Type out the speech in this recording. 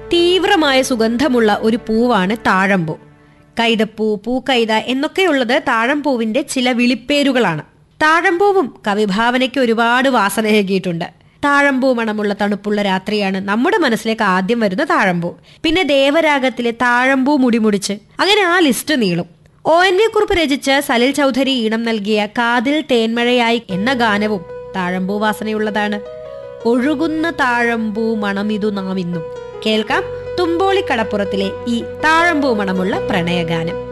തീവ്രമായ സുഗന്ധമുള്ള ഒരു പൂവാണ് താഴമ്പൂ കൈതപ്പൂ പൂക്കൈത എന്നൊക്കെയുള്ളത് താഴമ്പൂവിന്റെ ചില വിളിപ്പേരുകളാണ് താഴമ്പൂവും കവിഭാവനയ്ക്ക് ഒരുപാട് വാസനയേകിയിട്ടുണ്ട് താഴമ്പൂ മണമുള്ള തണുപ്പുള്ള രാത്രിയാണ് നമ്മുടെ മനസ്സിലേക്ക് ആദ്യം വരുന്ന താഴമ്പൂ പിന്നെ ദേവരാഗത്തിലെ താഴമ്പൂ മുടിമുടിച്ച് അങ്ങനെ ആ ലിസ്റ്റ് നീളും ഒ എൻ വി കുറിപ്പ് രചിച്ച് സലിൽ ചൗധരി ഈണം നൽകിയ കാതിൽ തേന്മഴയായി എന്ന ഗാനവും താഴമ്പൂ വാസനയുള്ളതാണ് ഒഴുകുന്ന താഴമ്പൂ മണമിതു നാം ഇന്നും കേൾക്കാം തുമ്പോളി കടപ്പുറത്തിലെ ഈ താഴമ്പൂ മണമുള്ള പ്രണയഗാനം